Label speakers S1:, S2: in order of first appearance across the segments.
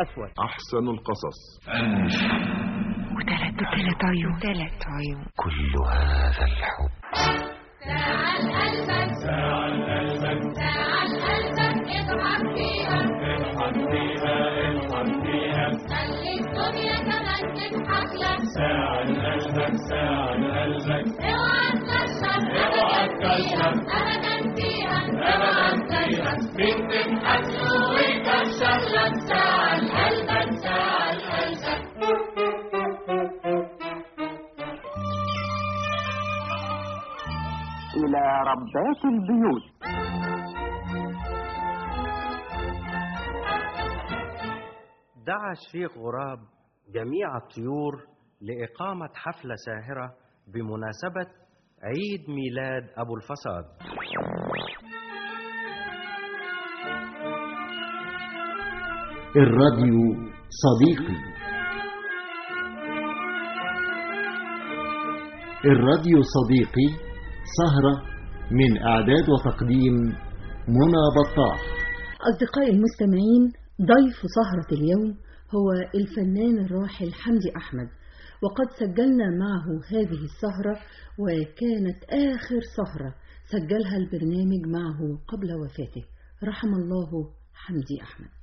S1: الأسود
S2: أحسن القصص
S3: وثلاث وثلاث عيون ثلاث عيون
S4: كل هذا الحب
S5: تعال قلبك تعال قلبك تعال قلبك اضحك فيها اضحك فيها اضحك فيها خلي الدنيا كمان تضحك لك تعال قلبك تعال قلبك اوعى تكشف اوعى تكشف ابدا فيها ابدا فيها مين تضحك له ويكشف لك تعال قلبك تعال قلبك
S1: إلى ربات البيوت
S6: دعا الشيخ غراب جميع الطيور لإقامة حفلة ساهرة بمناسبة عيد ميلاد أبو الفساد
S7: الراديو صديقي الراديو صديقي سهرة من إعداد وتقديم منى بطاح
S8: أصدقائي المستمعين ضيف سهرة اليوم هو الفنان الراحل حمدي أحمد وقد سجلنا معه هذه السهرة وكانت آخر سهرة سجلها البرنامج معه قبل وفاته رحم الله حمدي أحمد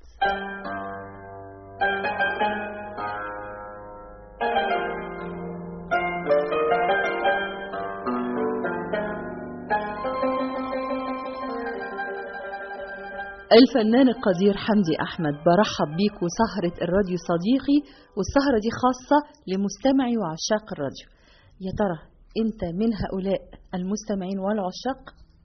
S8: الفنان القدير حمدي أحمد برحب بيك وسهرة الراديو صديقي والسهرة دي خاصة لمستمعي وعشاق الراديو يا ترى أنت من هؤلاء المستمعين والعشاق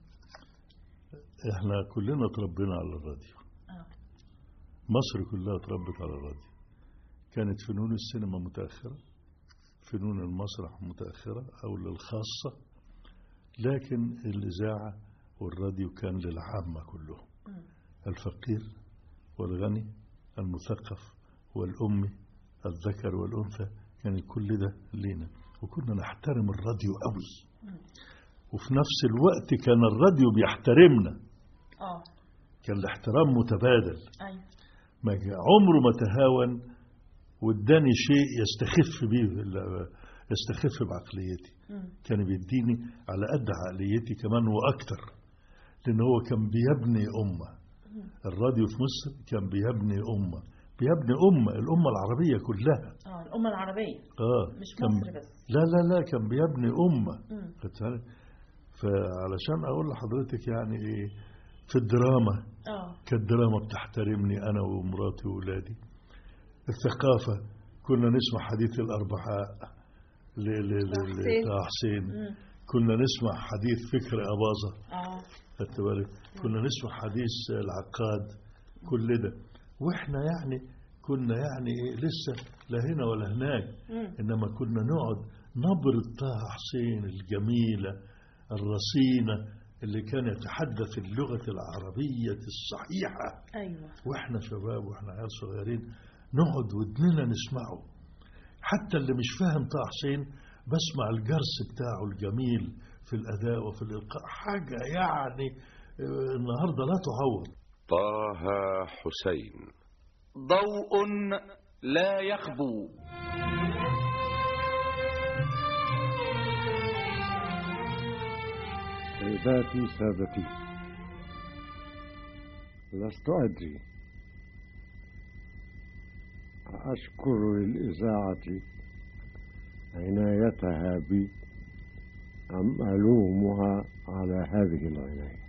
S9: احنا كلنا اتربينا على الراديو مصر كلها اتربت على الراديو كانت فنون السينما متأخرة فنون المسرح متأخرة أو للخاصة لكن الإذاعة والراديو كان للعامة كلهم الفقير والغني المثقف والأمي الذكر والأنثى كان كل ده لينا وكنا نحترم الراديو قوي وفي نفس الوقت كان الراديو بيحترمنا
S8: اه
S9: كان الاحترام متبادل
S8: ايوه
S9: ما عمره ما تهاون واداني شيء يستخف بيه يستخف بعقليتي كان بيديني على قد عقليتي كمان واكتر لان هو كان بيبني امه الراديو في مصر كان بيبني امه بيبني امه الامه العربيه كلها
S8: اه الأمة العربية
S9: اه
S8: مش
S9: كان
S8: مصر بس.
S9: لا لا لا كان بيبني امه
S8: مم.
S9: خدت بالك؟ فعلشان اقول لحضرتك يعني ايه في الدراما
S8: اه
S9: كانت الدراما بتحترمني انا ومراتي واولادي الثقافه كنا نسمع حديث الاربعاء ل- ل- ل-
S8: حسين.
S9: لطه حسين
S8: مم.
S9: كنا نسمع حديث فكر اباظه
S8: اه
S9: خدت بالك كنا نسمع حديث العقاد كل ده واحنا يعني كنا يعني إيه لسه لا هنا ولا هناك
S8: مم.
S9: انما كنا نقعد نبرة طه حسين الجميلة الرصينة اللي كان يتحدث اللغة العربية الصحيحة
S8: ايوه
S9: واحنا شباب واحنا عيال صغيرين نقعد ودننا نسمعه حتى اللي مش فاهم طه حسين بسمع الجرس بتاعه الجميل في الأداء وفي الإلقاء حاجة يعني آه، النهاردة لا تعوض
S2: طه حسين
S10: ضوء لا يخبو
S11: سيداتي سادتي لست أدري أشكر للإذاعة عنايتها بي أم ألومها على هذه العناية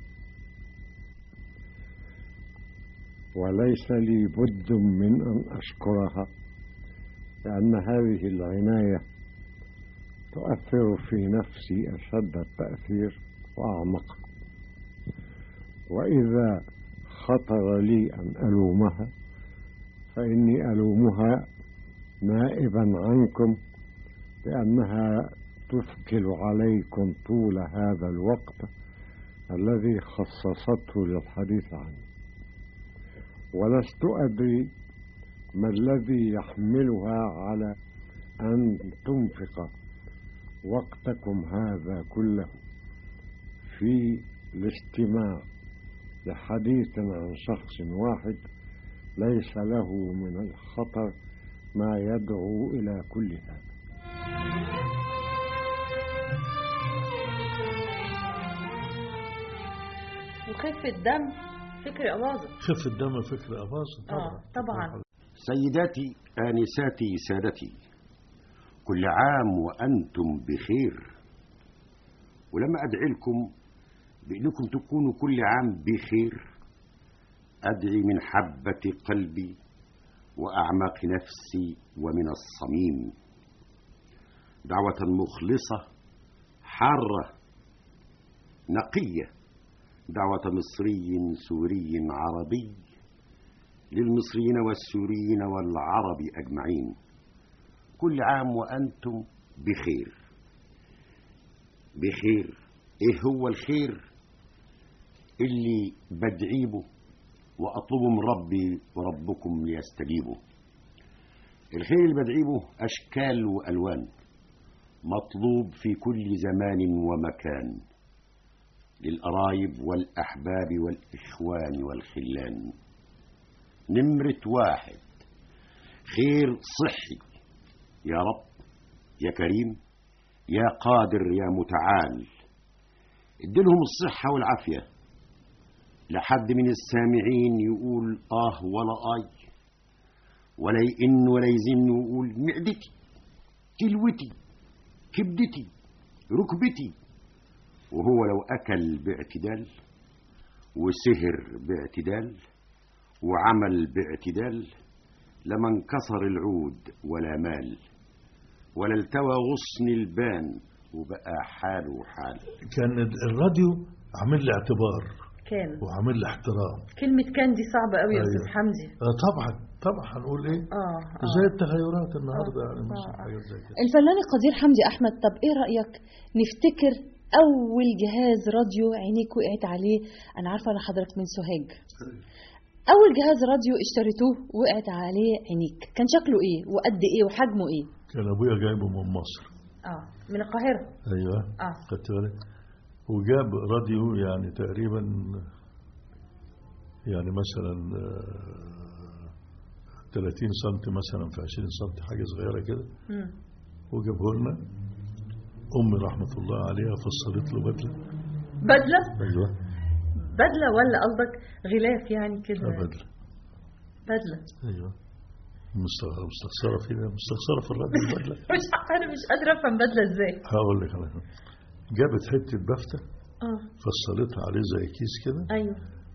S11: وليس لي بد من أن أشكرها لأن هذه العناية تؤثر في نفسي أشد التأثير وأعمق وإذا خطر لي أن ألومها فإني ألومها نائبا عنكم لأنها تثقل عليكم طول هذا الوقت الذي خصصته للحديث عنه ولست أدري ما الذي يحملها على أن تنفق وقتكم هذا كله في الاستماع لحديث عن شخص واحد ليس له من الخطر ما يدعو إلى كل هذا
S12: وخفة دم فكر أباظة
S9: خف الدم فكر أباظة
S12: اه طبعا
S13: سيداتي آنساتي سادتي كل عام وأنتم بخير ولما أدعي لكم بأنكم تكونوا كل عام بخير أدعي من حبة قلبي وأعماق نفسي ومن الصميم دعوة مخلصة حارة نقية دعوة مصري سوري عربي للمصريين والسوريين والعرب أجمعين كل عام وأنتم بخير بخير إيه هو الخير اللي بدعيبه وأطلبه من ربي وربكم ليستجيبوا الخير اللي بدعيبه أشكال وألوان مطلوب في كل زمان ومكان للقرايب والأحباب والإخوان والخلان نمرة واحد خير صحي يا رب يا كريم يا قادر يا متعال ادلهم الصحة والعافية لحد من السامعين يقول آه ولا آي ولا يئن ولا يزن ويقول معدتي كلوتي كبدتي ركبتي وهو لو أكل باعتدال وسهر باعتدال وعمل باعتدال لما انكسر العود ولا مال ولا التوى غصن البان وبقى حاله حال
S9: كان الراديو عامل لي اعتبار
S12: كان
S9: وعامل لي احترام
S12: كلمة كان دي صعبة قوي يا
S9: أيوة.
S12: أستاذ حمدي
S9: آه طبعا طبعا هنقول ايه
S12: اه
S9: زي التغيرات النهارده يعني مش
S12: آه.
S9: حاجات زي كده
S8: الفنان القدير حمدي أحمد طب إيه رأيك نفتكر أول جهاز راديو عينيك وقعت عليه أنا عارفة أنا حضرتك من سوهاج أول جهاز راديو اشتريتوه وقعت عليه عينيك كان شكله إيه وقد إيه وحجمه إيه
S9: كان ابويا جايبه من مصر
S12: اه من القاهرة
S9: ايوه
S12: اه
S9: خدت بالك وجاب راديو يعني تقريبا يعني مثلا آه، 30 سم مثلا في 20 سم حاجه صغيره كده
S12: مم.
S9: وجابه لنا امي رحمه الله عليها فصلت له بدله
S12: بدلة
S9: ايوه
S12: بدلة ولا قصدك غلاف يعني كده
S9: آه، بدله
S12: بدلة
S9: ايوه مستغرب مستخسره في مستخسره في الراديو البدله
S12: مش انا مش قادرة افهم بدلة ازاي
S9: هقول لك انا جابت حته بفته
S12: اه
S9: فصلتها عليه زي كيس كده
S12: ايوه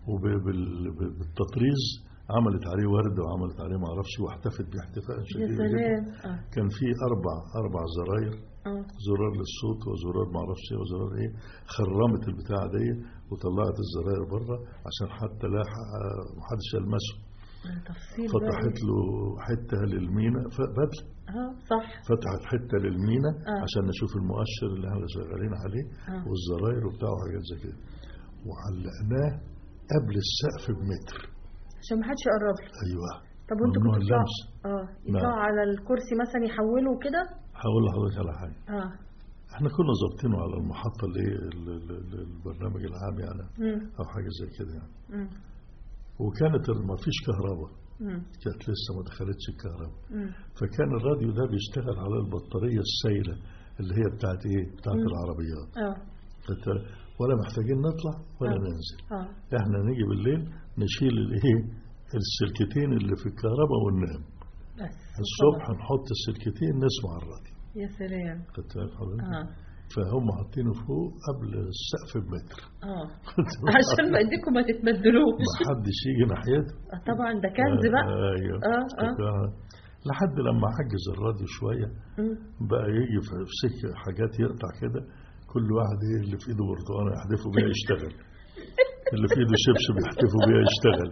S9: وبالتطريز عملت عليه ورد وعملت عليه ما اعرفش واحتفت بيه احتفاء
S12: يا
S9: شديد
S12: سلام
S9: جدا
S12: اه
S9: كان في اربع اربع زراير
S12: اه
S9: زرار للصوت وزرار ما اعرفش ايه وزرار ايه خرمت البتاع دي وطلعت الزراير بره عشان حتى لا ح- محدش يلمسه
S12: تفصيل بقى.
S9: فتحت له حته للمينا فبدل
S12: اه صح
S9: فتحت حته للمينا
S12: آه.
S9: عشان نشوف المؤشر اللي احنا شغالين عليه
S12: آه.
S9: والزراير وبتاع وحاجات زي كده وعلقناه قبل السقف بمتر
S12: عشان ما حدش يقرب له
S9: ايوه
S12: طب وانتوا
S9: ممنوع
S12: كنتوا بتطلعوا
S9: اللمس
S12: اه يطلعوا
S9: نعم.
S12: على الكرسي مثلا يحولوا كده
S9: هقول لحضرتك على حاجه
S12: اه
S9: احنا كنا ظابطينه على المحطه اللي هي ال- ال- ال- البرنامج العام يعني
S12: مم.
S9: او حاجه زي كده يعني
S12: مم.
S9: وكانت ال- ما فيش كهرباء
S12: مم.
S9: كانت لسه ما دخلتش الكهرباء
S12: مم.
S9: فكان الراديو ده بيشتغل على البطاريه السائله اللي هي بتاعت ايه بتاعت
S12: مم.
S9: العربيات
S12: اه
S9: فت- ولا محتاجين نطلع ولا
S12: آه.
S9: ننزل
S12: اه
S9: احنا نيجي بالليل نشيل الايه السلكتين اللي في الكهرباء وننام
S12: بس
S9: الصبح نحط السلكتين نسمع الراديو
S12: يا سلام
S9: خدت بالك حضرتك؟
S12: اه
S9: فهم حاطينه فوق قبل السقف بمتر
S12: اه عشان ما ايديكم ما تتبدلوش
S9: ما حدش يجي ناحيته
S12: آه، طبعا ده كنز بقى
S9: ايوه
S12: اه اه
S9: آه. لحد لما عجز الراديو شويه
S12: مم.
S9: بقى يجي في في سكه حاجات يقطع كده كل واحد ايه اللي في ايده برتقانه يحدفه بيها يشتغل اللي في ايده شبشب يحتفوا بيها يشتغل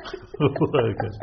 S9: وهكذا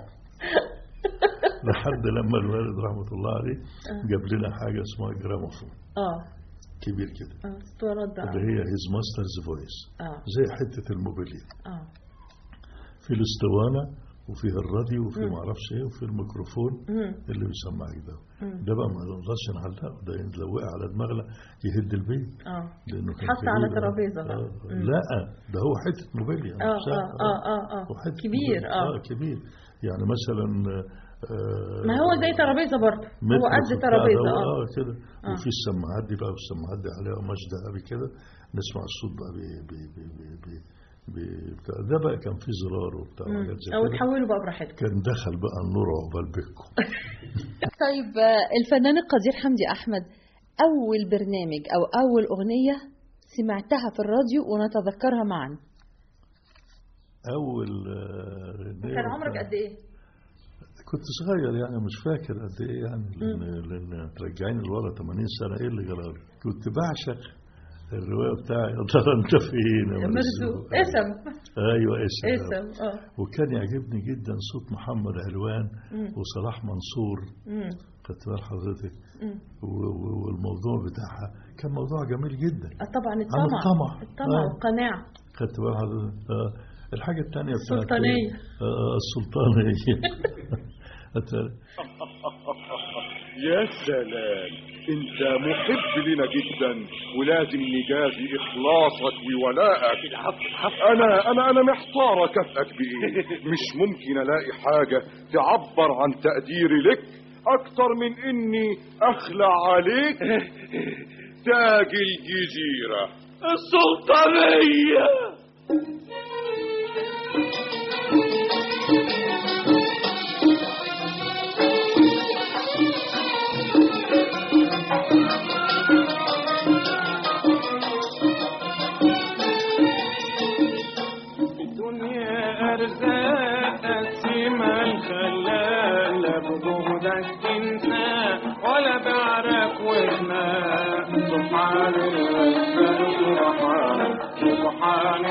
S9: لحد لما الوالد رحمه الله عليه
S12: آه.
S9: جاب لنا حاجه اسمها جراموفون
S12: اه
S9: كبير كده
S12: اه اسطوانات بقى
S9: اللي هي هيز ماسترز فويس
S12: اه
S9: زي حته الموبيليا
S12: اه
S9: في الاسطوانه وفيها الراديو وفي
S12: مم.
S9: ما اعرفش ايه وفي الميكروفون
S12: مم.
S9: اللي بيسمعك ده
S12: مم.
S9: ده بقى ما نقدرش نعلقه ده لو وقع على دماغنا يهد البيت
S12: اه
S9: لانه كان
S12: حط على
S9: كبير.
S12: ترابيزه بقى
S9: آه.
S12: مم.
S9: لا ده هو حته موبيليا
S12: اه
S9: نفسها.
S12: اه اه اه اه
S9: وحته
S12: كبير
S9: موبيليا.
S12: اه
S9: اه كبير يعني مثلا آه،
S12: ما هو زي ترابيزه برضه هو
S9: متر
S12: قد
S9: في بتاع
S12: ترابيزه
S9: ده،
S12: اه
S9: اه كده
S12: آه.
S9: وفي السماعات دي بقى والسماعات دي عليها قماش ذهبي كده نسمع الصوت بقى بي بي بي بي بي بي بتاع ده بقى كان فيه زرار وبتاع
S12: مم.
S9: وحاجات زي
S12: او
S9: كده
S12: تحولوا بقى براحتكم
S9: كان دخل بقى النور عقبال بكم
S8: طيب آه، الفنان القدير حمدي أحمد أول برنامج أو أول أغنية سمعتها في الراديو ونتذكرها معا
S9: اول آه،
S12: كان عمرك قد ايه؟
S9: كنت صغير يعني مش فاكر قد ايه يعني لان لان ترجعيني لورا 80 سنه ايه اللي جرالي كنت بعشق الروايه بتاعي يا ترى انت فين يا
S12: مرزوق
S9: مرزوق
S12: اسم
S9: ايوه اسم
S12: اسم اه
S9: وكان يعجبني جدا صوت محمد علوان
S12: مم.
S9: وصلاح منصور
S12: مم.
S9: خدت بال حضرتك
S12: مم.
S9: و- و- والموضوع بتاعها كان موضوع جميل جدا
S12: آه، طبعا
S9: عن
S12: الطمع
S9: الطمع.
S12: الطمع
S9: آه.
S12: والقناعه
S9: خدت بال حضرتك آه. الحاجه الثانيه بتاعت
S12: السلطانية.
S9: آه السلطانيه هت-
S14: يا سلام انت محب لنا جدا ولازم نجازي اخلاصك وولائك انا انا انا محتار اكافئك بايه مش ممكن الاقي حاجه تعبر عن تقديري لك اكتر من اني اخلع عليك تاج الجزيره السلطانيه
S15: الدنيا أرزاق قسيمة الخلالة بجهدك تنسى ولا بعرك وإحنا سبحان الرزاق سبحان سبحان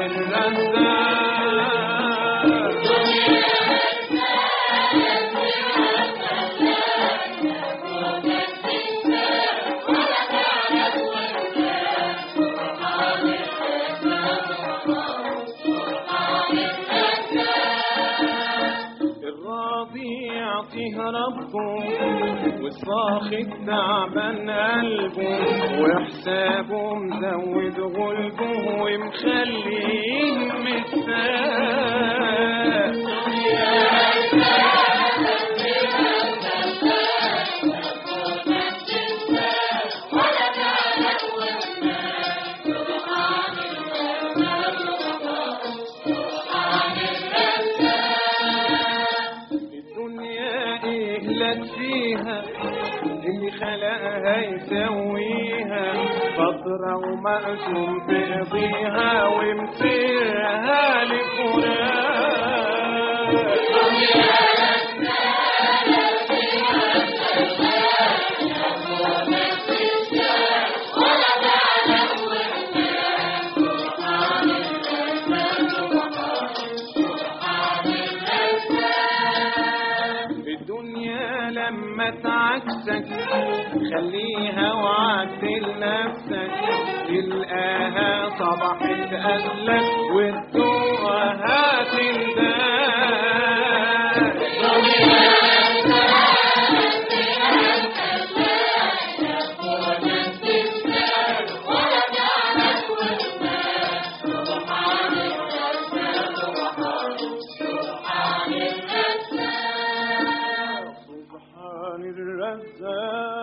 S15: الراضي يعطيه ربه والصاخب تعبان قلبه وحسابه مزود غلبه ومخليه متساق الدنيا ايه لك فيها اللي خلقها يسويها فترة ومقسوم تقضيها ومسيرها الدنيا لما تعكسك خليها وعدل نفسك تلقاها صبحت أهلك وتدوقها سبحان الرزاق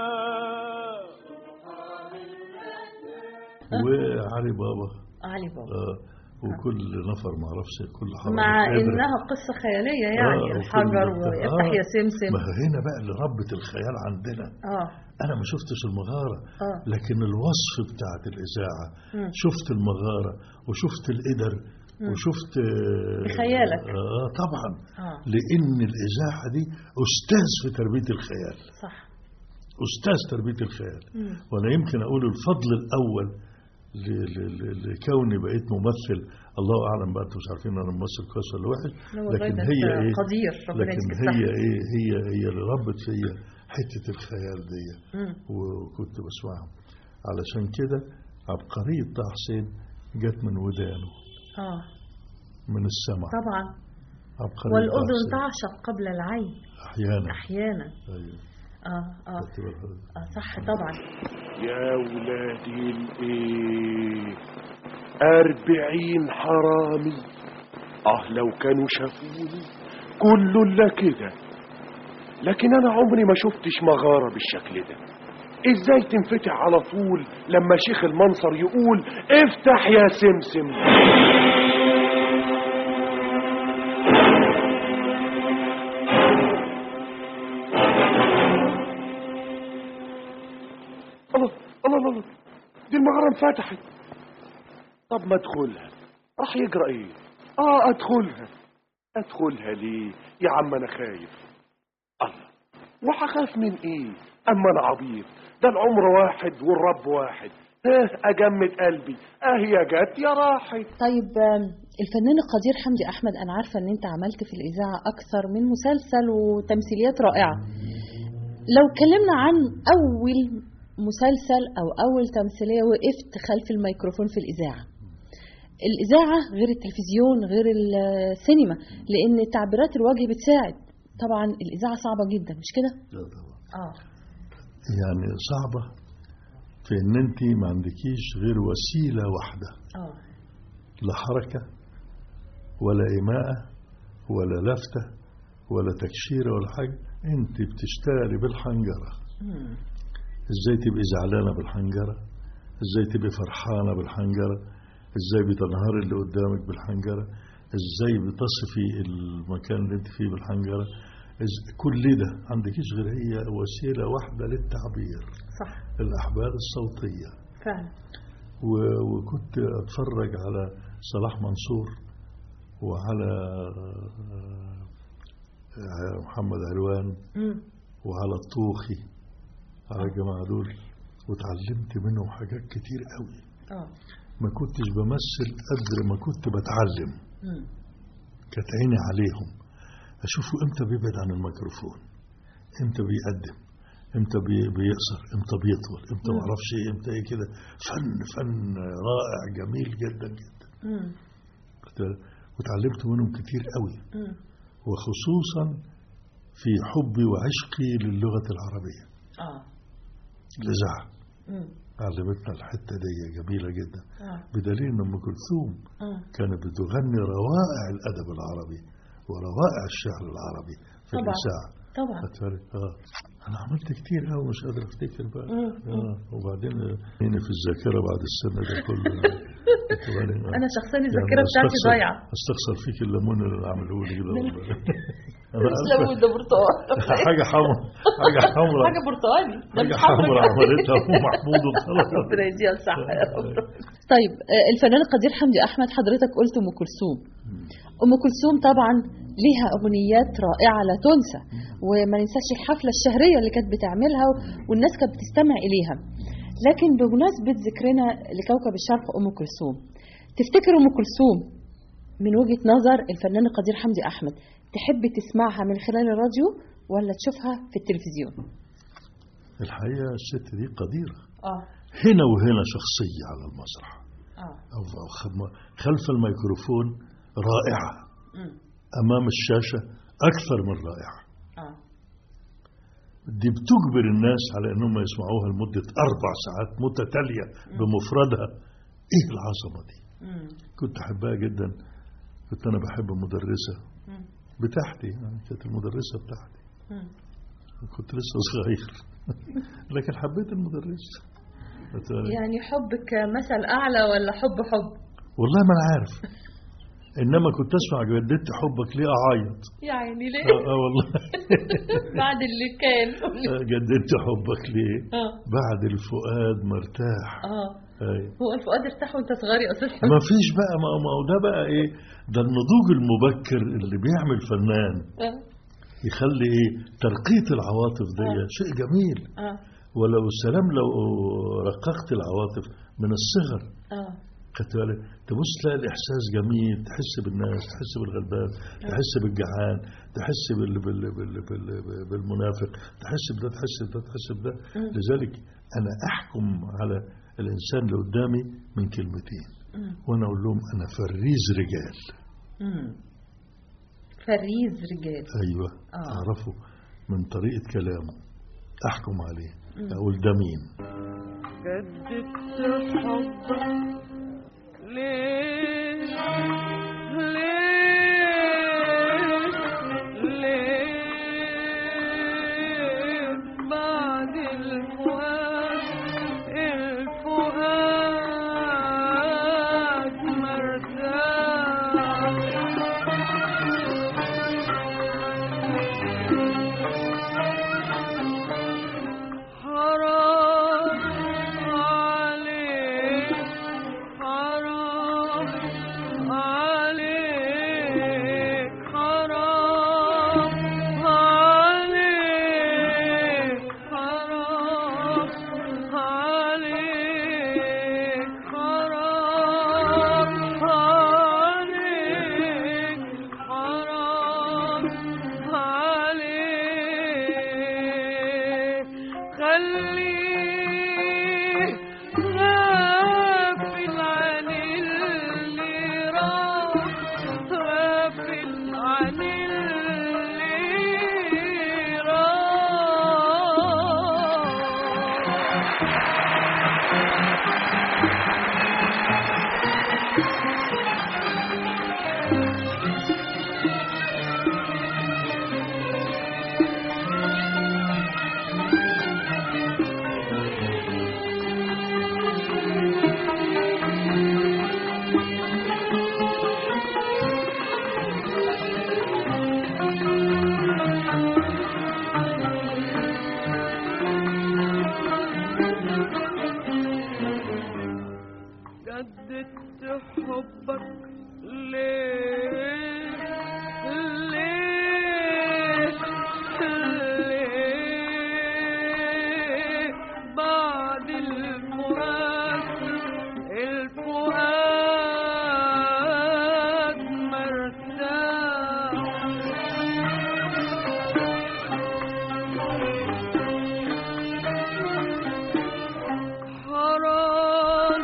S9: وعلي بابا
S12: علي بابا
S9: آه وكل نفر ما اعرفش كل حرف
S12: مع انها قصه خياليه يعني
S9: آه،
S12: الحجر
S9: وكل-
S12: ويفتح
S9: آه،
S12: يا سمسم
S9: ما هنا بقى اللي ربت الخيال عندنا
S12: اه
S9: انا ما شفتش المغاره
S12: اه
S9: لكن الوصف بتاعت الاذاعه
S12: مم.
S9: شفت المغاره وشفت القدر
S12: مم.
S9: وشفت آه،
S12: بخيالك.
S9: اه طبعا
S12: اه
S9: لان الاذاعه دي استاذ في تربيه الخيال
S12: صح
S9: استاذ تربيه الخيال
S12: مم.
S9: وانا يمكن اقول الفضل الاول ل- ل- ل- لكوني بقيت ممثل الله اعلم بقى انتوا مش عارفين انا ممثل كويس ولا وحش
S12: لا والله
S9: لكن
S12: ده
S9: هي
S12: أنت
S9: ايه
S12: قدير، ربنا
S9: لكن
S12: يديك
S9: هي
S12: الصحة.
S9: ايه هي هي اللي ربت فيا حته الخيال دي
S12: مم.
S9: وكنت بسمعها علشان كده عبقريه طه حسين جت من ودانه
S12: اه
S9: من السمع
S12: طبعا
S9: عبقريه
S12: والاذن
S9: طه حسين.
S12: تعشق قبل العين
S9: احيانا
S12: احيانا
S9: ايوه
S12: اه اه
S9: خدت بالك حضرتك؟
S12: اه صح طبعا
S14: يا ولادي الايه أربعين حرامي اه لو كانوا شافوني كله الا كده لكن انا عمري ما شفتش مغارة بالشكل ده ازاي تنفتح على طول لما شيخ المنصر يقول افتح يا سمسم الله الله الله دي المغارة انفتحت طب ما ادخلها راح يجرى ايه اه ادخلها ادخلها ليه يا عم انا خايف الله وهخاف من ايه اما انا عبيط ده العمر واحد والرب واحد اه اجمد قلبي اه يا جت يا راحت
S8: طيب آم، الفنان القدير حمدي احمد انا عارفه ان انت عملت في الاذاعه اكثر من مسلسل وتمثيليات رائعه لو اتكلمنا عن اول مسلسل او اول تمثيليه وقفت خلف الميكروفون في الاذاعه الاذاعه غير التلفزيون غير السينما لان تعبيرات الوجه بتساعد طبعا الاذاعه صعبه جدا مش كده اه
S9: يعني صعبة في ان انت ما عندكيش غير وسيلة واحدة
S8: اه
S9: لا حركة ولا إيماءة ولا لفتة ولا تكشيرة ولا حاجة انت بتشتغلي بالحنجرة ازاي تبقي زعلانة بالحنجرة ازاي تبقي فرحانة بالحنجرة ازاي بتنهار اللي قدامك بالحنجرة ازاي بتصفي المكان اللي انت فيه بالحنجرة إز- كل ده عندكيش غير هي وسيلة واحدة للتعبير
S8: صح
S9: الأحبال الصوتية
S8: فعلا
S9: و- وكنت أتفرج على صلاح منصور وعلى آه، محمد علوان
S8: مم.
S9: وعلى الطوخي على الجماعة دول وتعلمت منهم حاجات كتير قوي
S8: اه
S9: ما كنتش بمثل قدر ما كنت بتعلم
S8: مم.
S9: كانت عيني عليهم اشوفه امتى بيبعد عن الميكروفون امتى بيقدم امتى بي- بيقصر امتى بيطول امتى
S8: مم.
S9: معرفش ايه امتى ايه كده فن فن رائع جميل جدا جدا
S8: مم.
S9: كنت- وتعلمت منهم كتير قوي
S8: مم.
S9: وخصوصا في حبي وعشقي للغة العربية
S8: اه
S9: الإذاعة
S8: مم.
S9: علمتنا الحتة دي جميلة جدا
S8: اه
S9: بدليل أن أم كلثوم
S8: اه
S9: كانت بتغني روائع الأدب العربي وروائع الشعر العربي في
S8: طبعا.
S9: الإذاعة
S8: طبعا
S9: أتفرج اه أنا عملت كتير أوي مش قادر أفتكر بقى
S8: مم.
S9: آه وبعدين هنا في الذاكرة بعد السنة ده كله كمان-
S8: انا شخصيا
S9: يعني
S8: الذاكره بتاعتي
S9: أستخسر-
S8: ضايعه
S9: استخسر فيك الليمون اللي عمله لي كده والله أنا
S8: مش
S9: عارفة.
S8: ليمون ده برتقال
S9: حاجة حمرا حاجة حمرا
S8: حاجه برتقالي ده
S9: حاجة
S8: مش حمرا
S9: حمرا عملتها أم محمود وخلاص
S8: ربنا يديها الصحة يا رب طيب آه، الفنان القدير حمدي أحمد حضرتك قلت أم كلثوم أم كلثوم طبعا ليها أغنيات رائعة لا تنسى وما ننساش الحفلة الشهرية اللي كانت بتعملها والناس كانت بتستمع إليها لكن بمناسبة ذكرنا لكوكب الشرق أم كلثوم تفتكر أم كلثوم من وجهة نظر الفنان القدير حمدي أحمد تحب تسمعها من خلال الراديو ولا تشوفها في التلفزيون؟
S9: الحقيقة الست دي قديرة
S8: اه
S9: هنا وهنا شخصية على المسرح
S8: اه
S9: أو أو خم- خلف الميكروفون رائعة
S8: مم.
S9: أمام الشاشة أكثر من رائعة
S8: اه
S9: دي بتجبر الناس على أنهم يسمعوها لمدة أربع ساعات متتالية بمفردها إيه العظمة دي
S8: مم.
S9: كنت أحبها جدا كنت أنا بحب المدرسة
S8: مم.
S9: بتاعتي يعني كانت المدرسة بتاعتي
S8: مم.
S9: كنت لسه صغير لكن حبيت المدرسة
S8: يعني حبك مثل أعلى ولا حب حب
S9: والله ما أنا عارف إنما كنت أسمع جدتي حبك ليه أعيط
S8: يعني ليه
S9: آه, آه والله
S8: بعد اللي كان
S9: آه، جدتي حبك ليه
S8: اه
S9: بعد الفؤاد مرتاح
S8: اه
S9: أيوة.
S8: هو الفؤاد ارتاح وانت صغير يا استاذ
S9: ما فيش بقى ما ما هو ده بقى ايه ده النضوج المبكر اللي بيعمل فنان
S8: اه
S9: يخلي ايه ترقية العواطف دي
S8: آه.
S9: شيء جميل
S8: اه
S9: ولو السلام لو رققت العواطف من الصغر
S8: اه
S9: خدت بالك تبص تلاقي الاحساس جميل تحس بالناس تحس بالغلبان تحس بالجعان تحس بال بال بال بال بالمنافق تحس بده تحس بده تحس بده
S8: مم.
S9: لذلك انا احكم على الانسان اللي قدامي من كلمتين
S8: مم.
S9: وانا اقول لهم انا فريز رجال
S8: مم. فريز رجال
S9: ايوه
S8: آه.
S9: اعرفه من طريقه كلامه احكم عليه
S8: مم.
S9: اقول ده مين
S15: جددت حبك ليه ليه خليه غافل عن اللي راح غافل عن اللي جددت حبك ليه ليه ليه بعد الفؤاد الفؤاد مرتاح حرام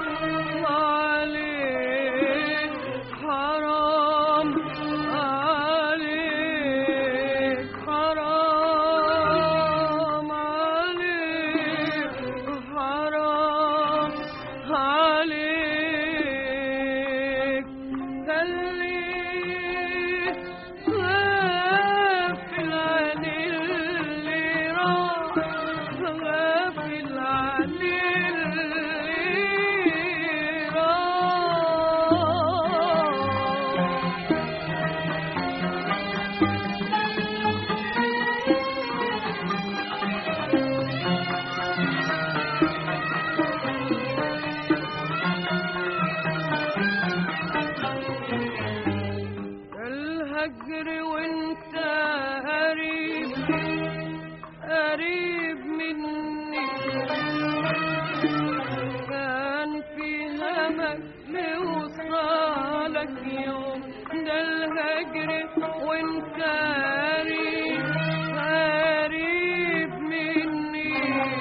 S15: عليك حرام عليك حرام عليك حرام عليك خليك غافل عن اللي راح غافل عن اللي راح الهجر وانت قريب قريب مني كان في همك لوصالك يوم ده الهجر وانت قريب قريب مني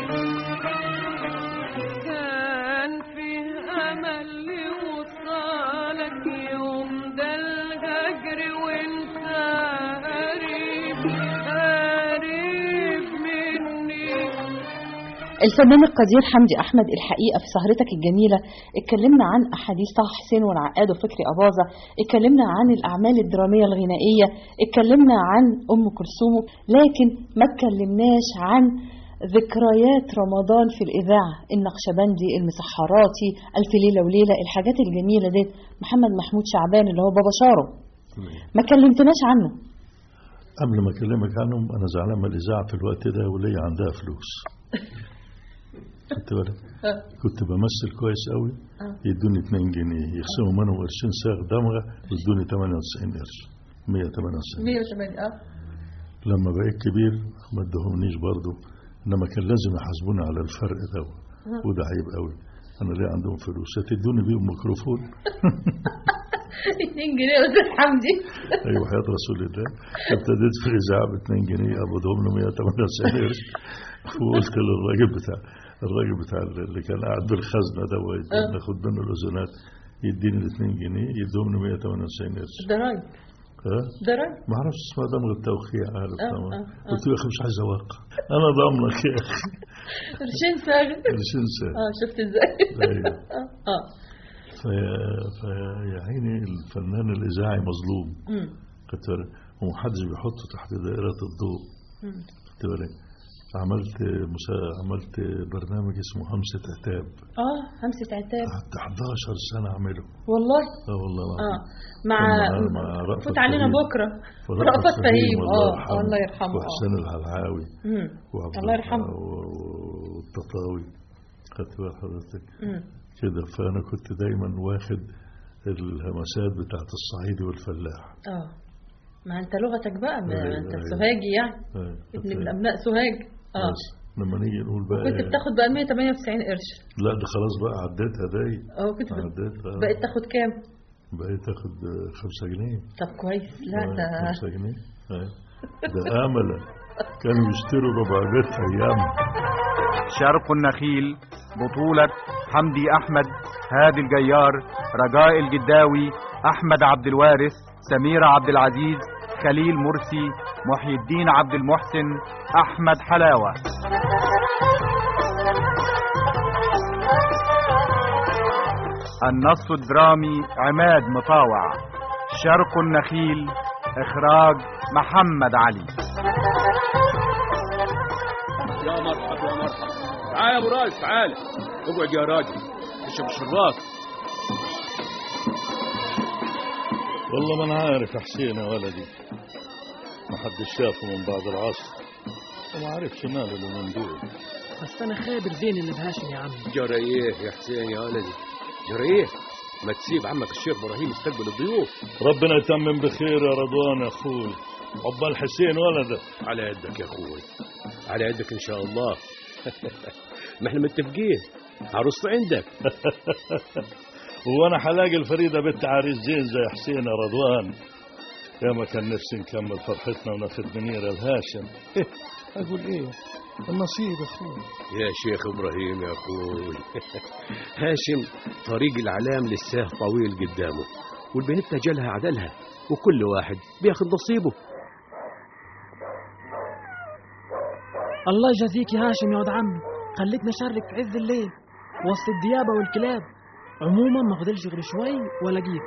S15: كان في امل لوصالك يوم ده الهجر وانت قريب قريب مني
S16: الفنان القدير حمدي أحمد الحقيقة في سهرتك الجميلة اتكلمنا عن أحاديث طه حسين والعقاد وفكري أباظة اتكلمنا عن الأعمال الدرامية الغنائية اتكلمنا عن أم كلثوم لكن ما اتكلمناش عن ذكريات رمضان في الإذاعة النقشبندي المسحراتي ألف ليلة وليلة الحاجات الجميلة دي محمد محمود شعبان اللي هو بابا شارو ما كلمتناش عنه
S9: قبل ما اكلمك عنهم انا زعلان من الاذاعه في الوقت ده وليا عندها فلوس خدت بالك كنت بمثل كويس قوي يدوني 2 جنيه يخصموا منهم قرشين صاغ دمغه ويدوني 98 قرش 198
S12: 180 اه
S9: لما بقيت كبير ما ادهمنيش برضه انما كان لازم يحاسبوني على الفرق ده وده عيب قوي انا ليه عندهم فلوس هتدوني بيهم ميكروفون
S12: 2 جنيه يا استاذ حمدي
S9: ايوه حياه رسول الله ابتديت في الاذاعه ب 2 جنيه ابدهم له 198 قرش وقلت للراجل بتاع الراجل بتاع اللي كان قاعد بالخزنه ده
S12: آه.
S9: ناخد منه الاذونات يديني ال 2 جنيه يدوم له 198 قرش
S12: ضرايب
S9: ها
S12: ضرايب
S9: ما اعرفش اسمها دمغ التوقيع عارف
S12: آه،
S9: طبعا
S12: آه، آه.
S9: قلت له يا اخي مش عايز اوقع انا ضامنك يا اخي
S12: قرشين ساغ
S9: قرشين ساغ.
S12: اه شفت ازاي
S9: أيوة.
S12: اه اه
S9: فيا فيا عيني الفنان الاذاعي مظلوم
S12: مم.
S9: خدت بالك ومحدش بيحطه تحت دائرة الضوء
S12: مم.
S9: خدت بالك عملت مسا... عملت برنامج اسمه همسة عتاب
S12: اه همسة عتاب
S9: قعدت 11 سنة أعمله
S12: والله
S9: اه والله
S12: اه
S9: العظيم
S12: مع
S9: كان مع رأفت
S12: فوت علينا
S9: فهيم.
S12: بكره
S9: ورأفت
S12: رأفت فهيم
S9: الله
S12: اه
S9: يرحمه.
S12: الله يرحمه اه
S9: وحسين الهلعاوي
S12: مم.
S9: وعبد
S12: الله يرحمه
S9: و- والتطاوي خدت بال حضرتك
S12: مم.
S9: كده فأنا كنت دايما واخد الهمسات بتاعت الصعيدي والفلاح
S12: اه ما انت لغتك بقى ما
S9: أيوة،
S12: انت
S9: أيوة.
S12: سوهاجي يعني
S9: أيوة،
S12: ابن
S9: كنت-
S12: من ابناء سوهاج اه
S9: بس لما نيجي نقول بقى
S12: كنت بتاخد بقى 198 قرش
S9: لا ده خلاص بقى عديتها داي
S12: اه كنت بت-
S9: عديتها
S12: بقيت تاخد كام
S9: بقيت تاخد خمسة جنيه
S12: طب كويس لا
S9: آه،
S12: ده
S9: خمسة جنيه آه. ده أملة كانوا يشتروا ربع بيت أيام
S17: شرق النخيل بطولة حمدي أحمد هادي الجيار رجاء الجداوي أحمد عبد الوارث سميرة عبد العزيز خليل مرسي محي الدين عبد المحسن أحمد حلاوة النص الدرامي عماد مطاوع شرق النخيل إخراج محمد علي
S18: يا مرحبا يا مرحبا تعال يا ابو راس تعال اقعد يا راجل اشرب الشراط
S9: والله ما انا عارف يا حسين يا ولدي ما حد شافه من بعد العصر وما عرفش ماله اليومين دول
S19: بس انا خابر زين اللي بهاشم يا عمي
S18: جرى ايه يا حسين يا ولدي جرى ايه ما تسيب عمك الشيخ ابراهيم يستقبل الضيوف
S9: ربنا يتمم بخير يا رضوان يا اخوي عقبال حسين ولدك
S18: على يدك يا اخوي على يدك ان شاء الله ما احنا متفقين عروسته عندك
S9: وانا حلاقي الفريده بنت عريس زين زي حسين يا رضوان يا ما كان نفسي نكمل فرحتنا وناخد منيره الهاشم إيه اقول ايه النصيب يا اخوي
S18: يا شيخ ابراهيم يا اخوي هاشم طريق العلام لسه طويل قدامه والبنت جالها عدلها وكل واحد بياخد نصيبه
S19: الله يجازيك يا هاشم يا ولد عمي خليتنا شارك في عز الليل وسط الديابه والكلاب عموما ما فضلش غير شوي ولا جيت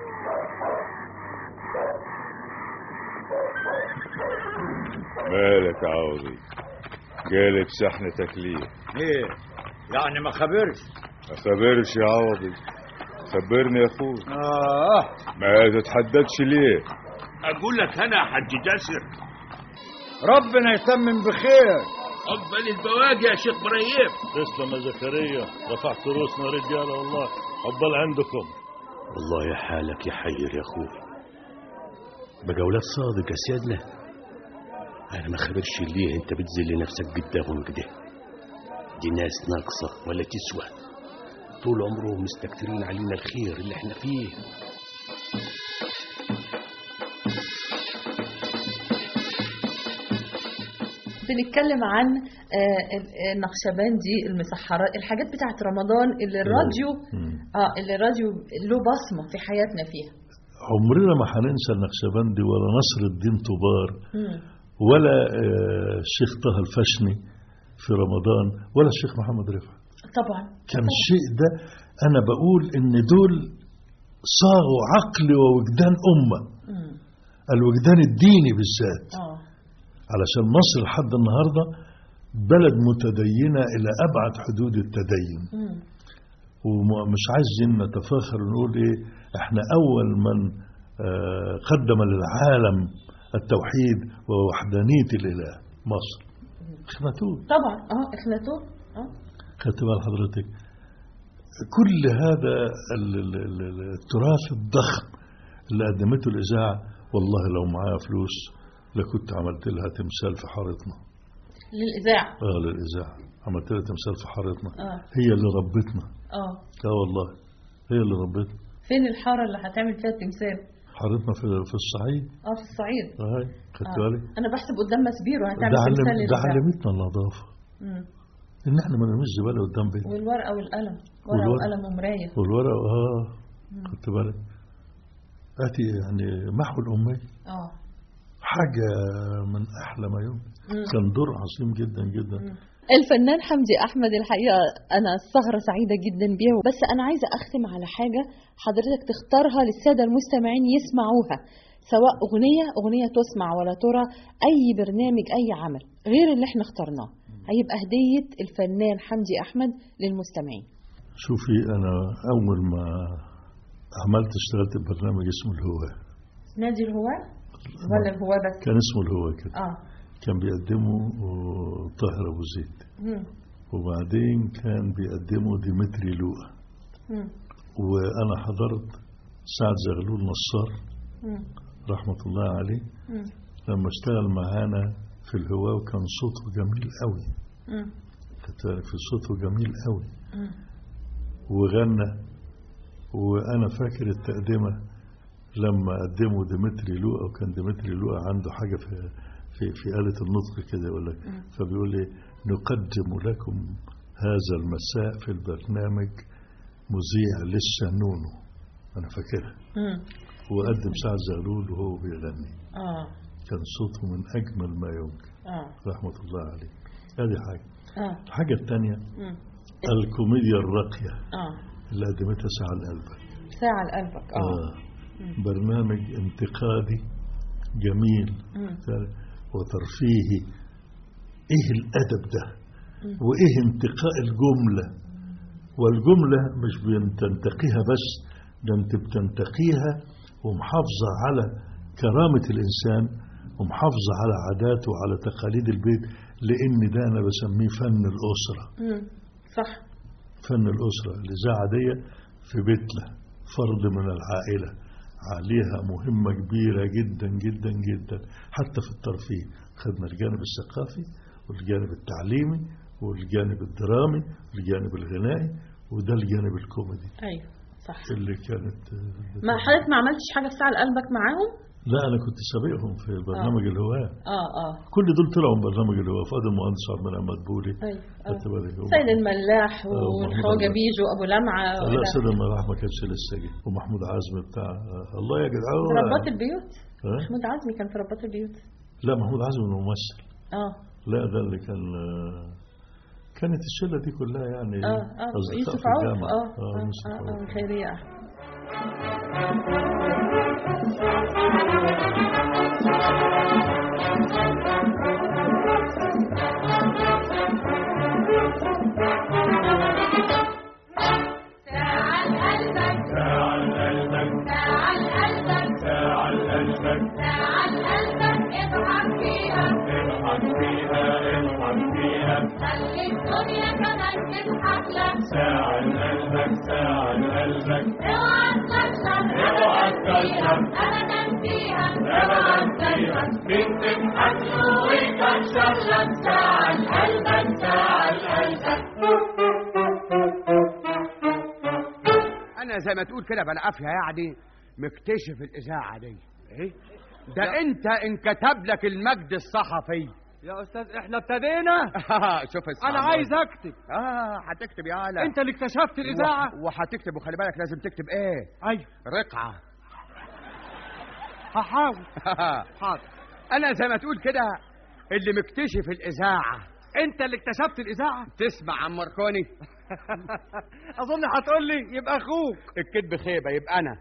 S9: مالك يا عوضي جالك شحن تكليف
S20: ايه يعني ما خبرش
S9: ما خبرش يا عوضي خبرني يا اخوي
S20: اه
S9: ما تتحددش ليه
S20: اقول لك انا يا حاج جاسر ربنا يتمم بخير
S18: اقبل البواقي يا شيخ ابراهيم
S9: تسلم يا زكريا رفعت روسنا رجاله والله عقبال عندكم
S18: والله يا حالك يحير يا اخوي بقى ولاد صادق يا سيدنا انا ما خبرش ليه انت بتذل نفسك قدامهم كده دي ناس ناقصه ولا تسوى طول عمرهم مستكترين علينا الخير اللي احنا فيه
S16: بنتكلم عن آه، ال- النقشبندي المسحرات الحاجات بتاعت رمضان اللي الراديو اه اللي الراديو له بصمه في حياتنا فيها
S9: عمرنا ما هننسى النقشبندي ولا نصر الدين طبار
S16: مم.
S9: ولا آه، الشيخ طه الفشني في رمضان ولا الشيخ محمد رفعت
S16: طبعا
S9: كان الشيء ده انا بقول ان دول صاغوا عقل ووجدان امه
S16: مم.
S9: الوجدان الديني بالذات
S16: اه
S9: علشان مصر لحد النهارده بلد متدينه الى ابعد حدود التدين
S16: مم.
S9: ومش عايزين نتفاخر ونقول ايه احنا اول من آه، قدم للعالم التوحيد ووحدانيه الاله مصر اخناتون
S16: طبعا اه اخناتون اه
S9: خدت بال حضرتك كل هذا ال- ال- ال- التراث الضخم اللي قدمته الاذاعه والله لو معايا فلوس لكنت عملت لها تمثال في حارتنا
S16: للاذاعه
S9: اه للاذاعه عملت لها تمثال في حارتنا
S16: اه
S9: هي اللي ربتنا
S16: اه
S9: اه والله هي اللي ربتنا
S16: فين الحاره اللي هتعمل فيها التمثال
S9: حارتنا في في الصعيد
S16: اه في الصعيد
S9: هاي خدت
S16: آه.
S9: بالك
S16: انا بحسب قدام مسبيرو هتعمل
S9: ده علم
S16: تمثال
S9: ده
S16: للإذاعة.
S9: علمتنا النظافه
S16: مم.
S9: ان احنا ما نرميش زباله قدام بيتنا
S16: والورقه والقلم ورقه
S9: والورق.
S16: وقلم ومرايه
S9: والورق اه
S16: مم.
S9: خدت بالك اتي يعني محو الاميه
S16: اه
S9: حاجه من احلى ما يمكن
S16: مم.
S9: كان دور عظيم جدا جدا
S16: الفنان حمدي احمد الحقيقه انا السهره سعيده جدا بيها بس انا عايزه اختم على حاجه حضرتك تختارها للساده المستمعين يسمعوها سواء اغنيه اغنيه تسمع ولا ترى اي برنامج اي عمل غير اللي احنا اخترناه هيبقى هديه الفنان حمدي احمد للمستمعين
S9: شوفي انا اول ما عملت اشتغلت ببرنامج اسمه الهواه
S16: نادي الهواة ولا الهواة بس
S9: كان اسمه الهواه كده
S16: اه
S9: كان بيقدمه آه، طاهر ابو زيد
S16: مم.
S9: وبعدين كان بيقدمه ديمتري لوقا
S16: مم.
S9: وانا حضرت سعد زغلول نصار
S16: مم.
S9: رحمه الله عليه
S16: مم.
S9: لما اشتغل معانا في الهواه وكان صوته جميل قوي
S16: مم.
S9: خدت بالك في صوته جميل قوي
S16: مم.
S9: وغنى وانا فاكر التقدمه لما قدموا ديمتري لوقا وكان ديمتري لوقا عنده حاجه في في في آلة النطق كده يقول لك
S16: مم.
S9: فبيقول لي نقدم لكم هذا المساء في البرنامج مذيع لسه نونو أنا فاكرها
S12: مم.
S9: وقدم سعد زغلول وهو بيغني
S12: اه
S9: كان صوته من أجمل ما يمكن
S12: اه
S9: رحمة الله عليه هذه حاجة
S12: اه
S9: الحاجة الثانية
S12: مم.
S9: الكوميديا الراقية
S12: اه
S9: اللي قدمتها ساعة لقلبك
S12: ساعة لقلبك اه
S9: آه. برنامج انتقادي جميل
S12: مم.
S9: وترفيهي ايه الادب ده
S12: مم.
S9: وايه انتقاء الجمله والجمله مش بتنتقيها بس ده انت بتنتقيها ومحافظه على كرامه الانسان ومحافظه على عاداته وعلى تقاليد البيت لان ده انا بسميه فن الاسره
S12: مم. صح
S9: فن الأسرة الإذاعة دي في بيتنا فرد من العائلة عليها مهمة كبيرة جدا جدا جدا حتى في الترفيه خدنا الجانب الثقافي والجانب التعليمي والجانب الدرامي والجانب الغنائي وده الجانب الكوميدي
S12: ايوه صح
S9: اللي كانت
S12: ما حضرتك ما عملتش حاجة في ساعة لقلبك معاهم
S9: لا أنا كنت سابقهم في برنامج الهواة
S12: اه اه
S9: كل دول طلعوا من برنامج الهواة فؤاد المهندس عبد المنعم مدبولي
S12: ايوه
S9: خدت بالك هو-
S12: سيد الملاح
S9: آه، ومحمود
S12: والخواجة
S9: عبد-
S12: بيجو ابو لمعة
S9: لا
S12: وإلى
S9: سيد الملاح ما كانش لسه جه ومحمود عزمي بتاع الله يا جدعان
S12: في رباط البيوت
S9: ها؟
S12: محمود عزمي كان في رباط البيوت
S9: لا محمود عزمي الممثل
S12: اه
S9: لا ده اللي كان كانت الشله دي كلها يعني
S12: اه اه
S9: أصدقاء
S12: يوسف
S9: في
S12: عوف
S9: الجامعة.
S12: اه
S9: اه
S12: اه
S9: يوسف
S12: اه
S9: عوف
S12: اه خيرية
S5: ساعة لقلبك ساعة لقلبك ساعة لقلبك ساعة لقلبك اضحك فيها اضحك فيها اضحك فيها خلي الدنيا كمان تضحك لك ساعة لقلبك ساعة لقلبك اوعى تكسر اوعى تكسر ابدا فيها ابدا فيها مين تضحك له ويكسر لك ساعة لقلبك ساعة لقلبك
S21: انا زي ما تقول كده بالعافيه يعني مكتشف الاذاعه دي ايه ده انت انكتب لك المجد الصحفي
S22: يا استاذ احنا ابتدينا
S21: شوف الصعب
S22: انا عايز اكتب
S21: اه هتكتب يا علا
S22: انت اللي اكتشفت الاذاعه
S21: وح- وهتكتب وخلي بالك لازم تكتب ايه
S22: ايوه
S21: رقعه
S22: هحاول
S21: حاضر انا زي ما تقول كده اللي مكتشف الاذاعه
S22: انت اللي اكتشفت الاذاعه
S21: تسمع عن ماركوني
S22: اظن هتقول لي يبقى اخوك
S21: الكذب خيبه يبقى انا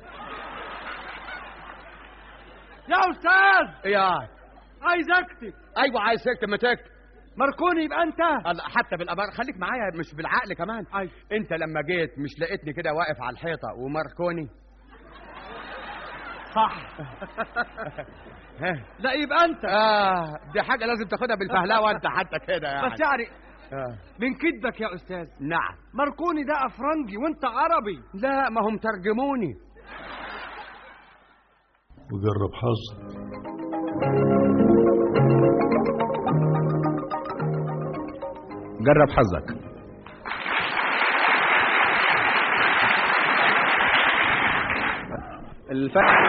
S22: يا استاذ
S21: يا
S22: عايز اكتب
S21: ايوه عايز تكتب ما تكتب
S22: ماركوني يبقى انت
S21: الله، حتى بالابار خليك معايا مش بالعقل كمان
S22: أيوة.
S21: انت لما جيت مش لقيتني كده واقف على الحيطه وماركوني
S22: صح
S21: ها.
S22: لا يبقى انت
S21: اه دي حاجه لازم تاخدها بالفهلاوه انت حتى كده يعني
S22: بس يعني
S21: آه.
S22: من كدبك يا استاذ
S21: نعم
S22: ماركوني ده افرنجي وانت عربي
S21: لا ما هم ترجموني
S9: وجرب حظ
S17: جرب حظك
S23: الفرق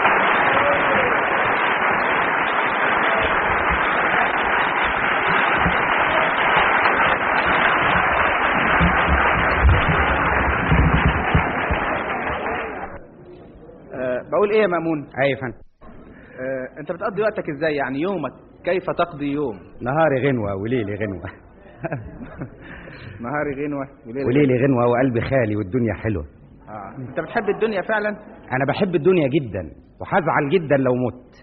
S23: أه بقول ايه يا مأمون
S17: اي يا فندم
S23: أه انت بتقضي وقتك ازاي يعني يومك كيف تقضي يوم
S17: نهاري غنوة وليلي غنوة
S23: نهاري غنوة وليلة
S17: وليلي غنوة وقلبي خالي والدنيا حلوة
S23: آه. انت بتحب الدنيا فعلا
S17: أنا بحب الدنيا جدا وهزعل جدا لو مت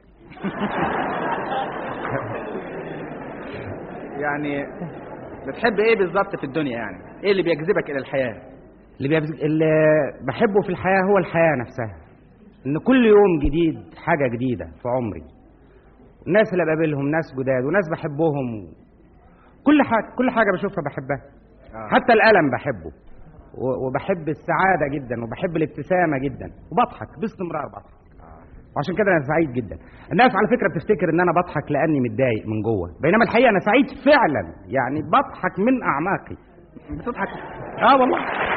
S23: يعني بتحب ايه بالظبط في الدنيا يعني ايه اللي بيجذبك الى الحياة
S17: اللي, بيبز... اللي بحبه في الحياة هو الحياة نفسها إن كل يوم جديد حاجة جديدة في عمري الناس اللي بقابلهم ناس جداد وناس بحبهم كل حاجة كل حاجة بشوفها بحبها
S23: آه.
S17: حتى الألم بحبه و- وبحب السعادة جدا وبحب الابتسامة جدا وبضحك باستمرار بضحك وعشان كده أنا سعيد جدا الناس على فكرة بتفتكر إن أنا بضحك لأني متضايق من جوه بينما الحقيقة أنا سعيد فعلا يعني بضحك من أعماقي
S23: بتضحك
S17: اه والله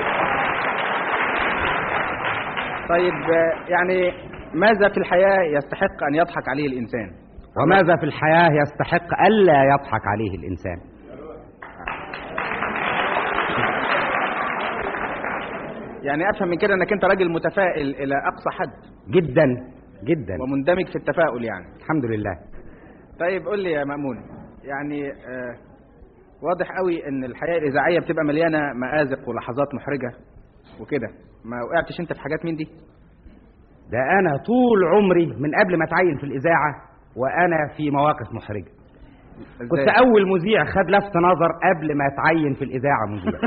S23: طيب آه، يعني ماذا في الحياة يستحق ان يضحك عليه الانسان
S17: وماذا في الحياة يستحق ألا يضحك عليه الإنسان
S23: يعني افهم من كده انك انت راجل متفائل الى اقصى حد
S21: جدا جدا
S23: ومندمج في التفاؤل يعني
S21: الحمد لله
S23: طيب قول لي يا مأمون يعني آه واضح قوي ان الحياه الاذاعيه بتبقى مليانه مآزق ولحظات محرجه وكده ما وقعتش انت في حاجات من دي
S21: ده انا طول عمري من قبل ما اتعين في الاذاعه وانا في مواقف محرجه كنت اول مذيع خد لفت نظر قبل ما اتعين في الاذاعه مذيع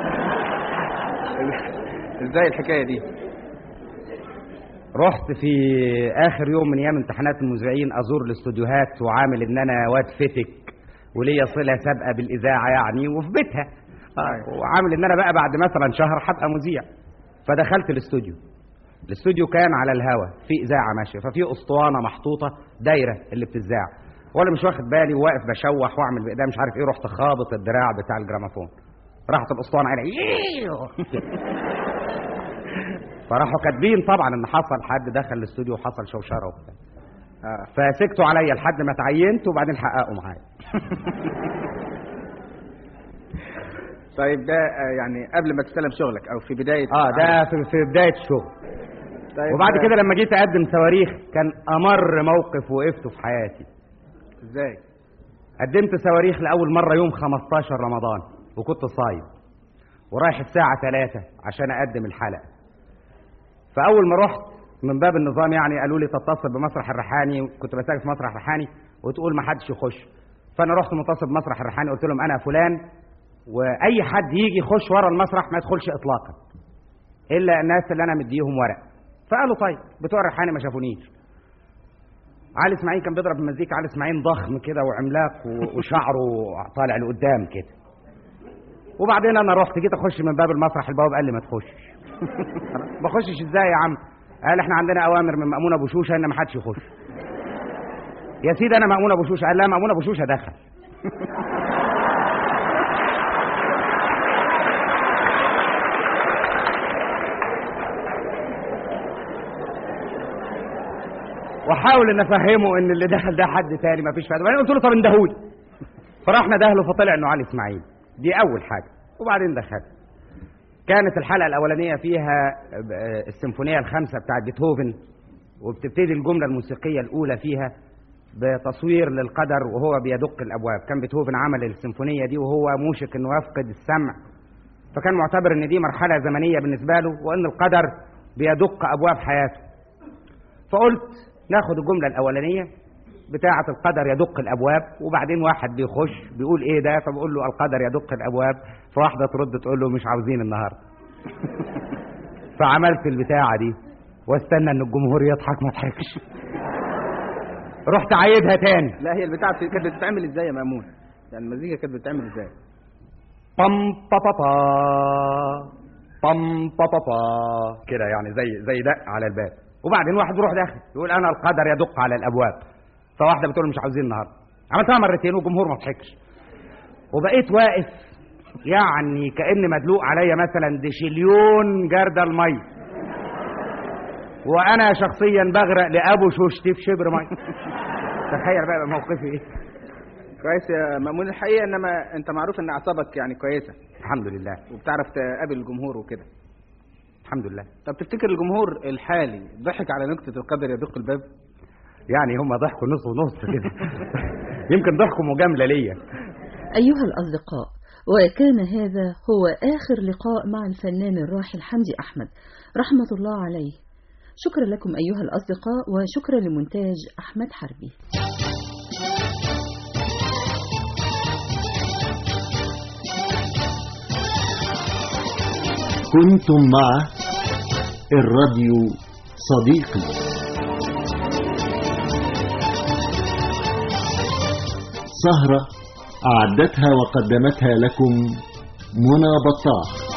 S23: ازاي الحكايه دي
S21: رحت في اخر يوم من ايام امتحانات المذيعين ازور الاستوديوهات وعامل ان انا واد فتك وليا صله سابقه بالاذاعه يعني وفي بيتها آه، وعامل ان انا بقى بعد مثلا شهر هبقى مذيع فدخلت الاستوديو الاستوديو كان على الهوا في اذاعه ماشيه ففي اسطوانه محطوطه دايره اللي بتذاع وانا مش واخد بالي وواقف بشوح واعمل بايديا مش عارف ايه رحت خابط الدراع بتاع الجراموفون راحت الاسطوانه قال فراحوا كاتبين طبعا ان حصل حد دخل الاستوديو وحصل شوشره وبتاع آه، فسكتوا عليا لحد ما تعينت وبعدين حققوا معايا
S23: طيب ده آه، يعني قبل ما تستلم شغلك او في بدايه
S21: اه ده في, في بدايه الشغل
S23: طيب
S21: وبعد
S23: آه،
S21: كده لما جيت اقدم صواريخ كان امر موقف وقفته في حياتي
S23: ازاي
S21: قدمت صواريخ لاول مره يوم 15 رمضان وكنت صايم ورايح الساعه 3 عشان اقدم الحلقه فاول ما رحت من باب النظام يعني قالوا لي تتصل بمسرح الريحاني كنت بسجل في مسرح الريحاني وتقول ما حدش يخش فانا رحت متصل بمسرح الريحاني قلت لهم انا فلان واي حد يجي يخش ورا المسرح ما يدخلش اطلاقا الا الناس اللي انا مديهم ورق فقالوا طيب بتوع الريحاني ما شافونيش علي اسماعيل كان بيضرب المزيكا علي اسماعيل ضخم كده وعملاق و- وشعره طالع لقدام كده وبعدين انا رحت جيت اخش من باب المسرح البواب قال لي ما تخشش ما اخشش ازاي يا عم قال احنا عندنا اوامر من مامون ابو شوشه ان ما حدش يخش يا سيدي انا مامون ابو شوشه قال لا مامون ابو شوشه دخل واحاول ان افهمه ان اللي دخل ده حد تاني ما فيش فايده بعدين قلت له طب اندهولي فراح ندهله فطلع انه علي اسماعيل دي اول حاجه وبعدين دخل كانت الحلقه الاولانيه فيها آه، السيمفونيه الخامسه بتاعت بيتهوفن وبتبتدي الجمله الموسيقيه الاولى فيها بتصوير للقدر وهو بيدق الابواب كان بيتهوفن عمل السيمفونيه دي وهو موشك انه يفقد السمع فكان معتبر ان دي مرحله زمنيه بالنسبه له وان القدر بيدق ابواب حياته فقلت ناخد الجمله الاولانيه بتاعه القدر يدق الابواب وبعدين واحد بيخش بيقول ايه ده فبقول له القدر يدق الابواب فواحده ترد تقول له مش عاوزين النهارده فعملت البتاعه دي واستنى ان الجمهور يضحك ما يضحكش رحت عايدها تاني
S23: لا هي البتاعه بت- كانت بتتعمل ازاي يا مأمون يعني المزيكا كانت بتتعمل ازاي
S21: بام با با با بام با با با كده يعني زي زي دق على الباب وبعدين واحد يروح داخل يقول انا القدر يدق على الابواب فواحده بتقول مش عاوزين النهارده عملتها مرتين والجمهور ما ضحكش وبقيت واقف يعني كان مدلوق عليا مثلا دشليون جردل المي وانا شخصيا بغرق لابو شوشتي في شبر مي تخيل بقى موقفي ايه
S23: كويس يا مأمون الحقيقه انما انت معروف ان اعصابك يعني كويسه
S21: الحمد لله
S23: وبتعرف تقابل الجمهور وكده
S21: الحمد لله
S23: طب تفتكر الجمهور الحالي ضحك على نكته القدر يدق الباب
S21: يعني هم ضحكوا نص ونص كده يمكن ضحكوا مجامله ليا
S8: أيها الأصدقاء وكان هذا هو آخر لقاء مع الفنان الراحل حمدي أحمد رحمة الله عليه شكرا لكم أيها الأصدقاء وشكرا لمونتاج أحمد حربي
S7: كنتم مع الراديو صديقي سهرة أعدتها وقدمتها لكم منى بطاح